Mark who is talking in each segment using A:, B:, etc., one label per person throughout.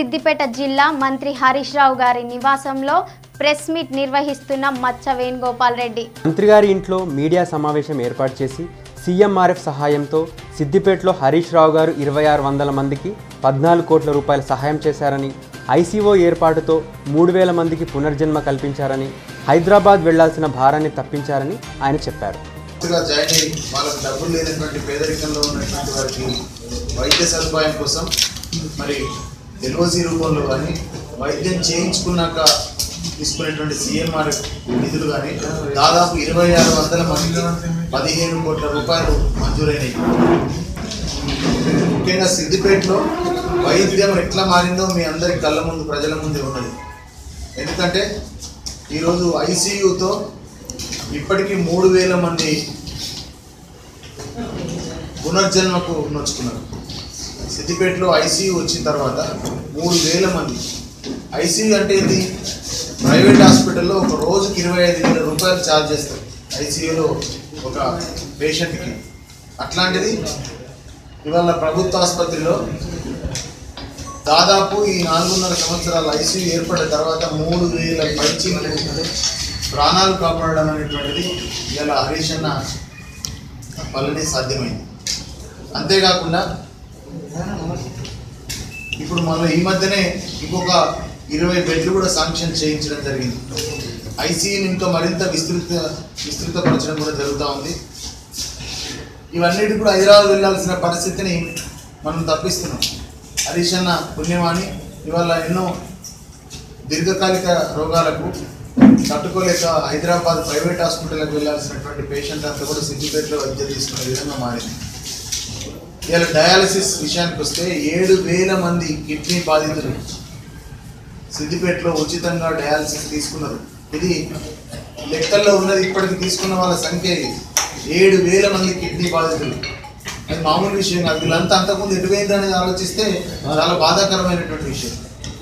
A: సిద్దిపేట జిల్లా మంత్రి హరీష్ రావు గారి నివాసంలో ప్రెస్ మీట్ నిర్వహిస్తున్న మచ్చ వేణుగోపాల్ రెడ్డి
B: మంత్రి గారి ఇంట్లో మీడియా సమావేశం ఏర్పాటు చేసి సీఎంఆర్ఎఫ్ సహాయంతో సిద్దిపేటలో హరీష్ రావు గారు ఇరవై ఆరు వందల మందికి పద్నాలుగు కోట్ల రూపాయల సహాయం చేశారని ఐసీఓ ఏర్పాటుతో మూడు వేల మందికి పునర్జన్మ కల్పించారని హైదరాబాద్ వెళ్లాల్సిన భారాన్ని తప్పించారని ఆయన చెప్పారు
C: గా జాయిన్ అయ్యి వాళ్ళకి డబ్బులు లేనటువంటి పేదరికంలో ఉన్నటువంటి వారికి వైద్య సదుపాయం కోసం మరి ఎల్ఓసి రూపంలో కానీ వైద్యం చేయించుకున్నాక తీసుకునేటువంటి సీఎంఆర్ నిధులు కానీ దాదాపు ఇరవై ఆరు వందల మందికి పదిహేను కోట్ల రూపాయలు మంజూరైనవి ముఖ్యంగా సిద్దిపేటలో వైద్యం ఎట్లా మారిందో మీ అందరి కళ్ళ ముందు ప్రజల ముందే ఉన్నది ఎందుకంటే ఈరోజు ఐసీయూతో ఇప్పటికీ మూడు వేల మంది పునర్జన్మకు నొచ్చుకున్నారు సిద్దిపేటలో ఐసీయూ వచ్చిన తర్వాత మూడు వేల మంది ఐసీయూ అంటే ఏంటి ప్రైవేట్ హాస్పిటల్లో ఒక రోజుకి ఇరవై ఐదు వేల రూపాయలు ఛార్జ్ చేస్తారు ఐసీయూలో ఒక పేషెంట్కి అట్లాంటిది ఇవాళ ప్రభుత్వ ఆసుపత్రిలో దాదాపు ఈ నాలుగున్నర సంవత్సరాల ఐసీయూ ఏర్పడిన తర్వాత మూడు వేల పైచీలకు ప్రాణాలు కాపాడడం అనేటువంటిది ఇలా హరీష్ అన్న వల్లనే సాధ్యమైంది అంతేకాకుండా ఇప్పుడు మళ్ళీ ఈ మధ్యనే ఇంకొక ఇరవై బెడ్లు కూడా శాంక్షన్ చేయించడం జరిగింది ఐసీయూని ఇంకా మరింత విస్తృత విస్తృతపరచడం కూడా జరుగుతూ ఉంది ఇవన్నిటి కూడా హైదరాబాద్ వెళ్ళాల్సిన పరిస్థితిని మనం తప్పిస్తున్నాం హరీష్ అన్న పుణ్యమాని ఇవాళ ఎన్నో దీర్ఘకాలిక రోగాలకు తట్టుకోలేక హైదరాబాద్ ప్రైవేట్ హాస్పిటల్కి వెళ్ళాల్సినటువంటి పేషెంట్ అంతా కూడా సిద్దిపేటలో వైద్యం తీసుకునే విధంగా మారింది ఇలా డయాలసిస్ విషయానికి వస్తే ఏడు వేల మంది కిడ్నీ బాధితులు సిద్దిపేటలో ఉచితంగా డయాలసిస్ తీసుకున్నారు ఇది లెక్కల్లో ఉన్నది ఇప్పటికి తీసుకున్న వాళ్ళ సంఖ్య ఇది. ఏడు వేల మంది కిడ్నీ బాధితులు అది మామూలు విషయం కాదు వీళ్ళంతా అంతకుముందు ఎటువైంది అనేది ఆలోచిస్తే చాలా బాధాకరమైనటువంటి విషయం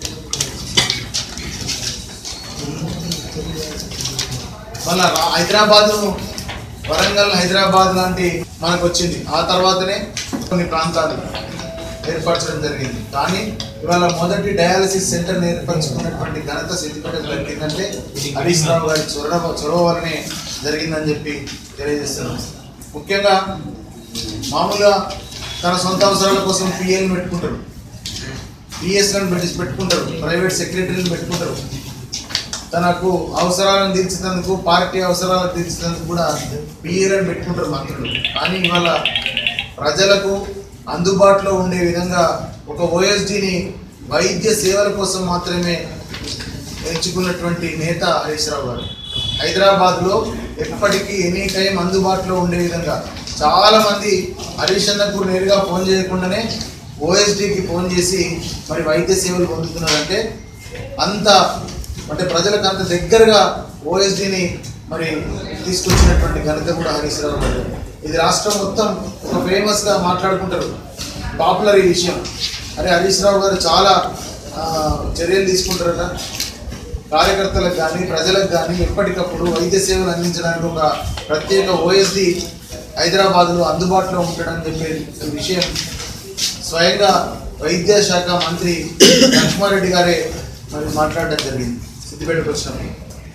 C: మళ్ళా రా- హైదరాబాద్ వరంగల్ హైదరాబాద్ లాంటి మనకు వచ్చింది ఆ తర్వాతనే కొన్ని ప్రాంతాలు ఏర్పరచడం జరిగింది కానీ ఇవాళ మొదటి డయాలసిస్ సెంటర్ ఏర్పరచుకున్నటువంటి ఘనత సిద్దిపేట దక్కిందంటే హరీష్ రావు గారి చొరవ చొరవ వల్లనే జరిగిందని చెప్పి తెలియజేస్తున్నాం ముఖ్యంగా మామూలుగా తన సొంత అవసరాల కోసం పిఎల్ని పెట్టుకుంటారు పిఎస్లను పెట్టి పెట్టుకుంటారు ప్రైవేట్ సెక్రటరీని పెట్టుకుంటారు తనకు అవసరాలను తీర్చినందుకు పార్టీ అవసరాలను తీర్చినందుకు కూడా పిఏలను పెట్టుకుంటారు మంత్రులు కానీ ఇవాళ ప్రజలకు అందుబాటులో ఉండే విధంగా ఒక ఓఎస్డిని వైద్య సేవల కోసం మాత్రమే ఎంచుకున్నటువంటి నేత హరీష్ రావు గారు హైదరాబాద్లో ఎప్పటికీ ఎనీ టైం అందుబాటులో ఉండే విధంగా చాలా మంది హరీష్ అన్నకు నేరుగా ఫోన్ చేయకుండానే ఓఎస్డికి ఫోన్ చేసి మరి వైద్య సేవలు పొందుతున్నారంటే అంత అంటే ప్రజలకు అంత దగ్గరగా ఓఎస్డిని మరి తీసుకొచ్చినటువంటి ఘనత కూడా హరీష్ రావు గారు ఇది రాష్ట్రం మొత్తం ఒక ఫేమస్గా మాట్లాడుకుంటారు పాపులర్ ఈ విషయం అరే హరీష్ రావు గారు చాలా ఆ, చర్యలు తీసుకుంటారట కార్యకర్తలకు కానీ ప్రజలకు కానీ ఎప్పటికప్పుడు వైద్య సేవలు అందించడానికి ఒక ప్రత్యేక ఓఎస్డి హైదరాబాద్లో అందుబాటులో ఉంటాడని చెప్పే ఈ విషయం స్వయంగా వైద్య శాఖ మంత్రి లక్ష్మారెడ్డి గారే మరి మాట్లాడడం జరిగింది సిద్దిపేటకు వచ్చినప్పుడు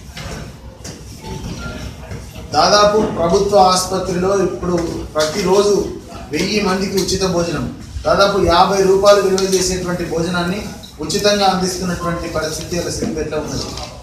C: దాదాపు ప్రభుత్వ ఆసుపత్రిలో ఇప్పుడు ప్రతిరోజు వెయ్యి మందికి ఉచిత భోజనం దాదాపు యాభై రూపాయలు విలువ చేసేటువంటి భోజనాన్ని ఉచితంగా అందిస్తున్నటువంటి పరిస్థితి అలా సిద్దిపేటలో ఉన్నది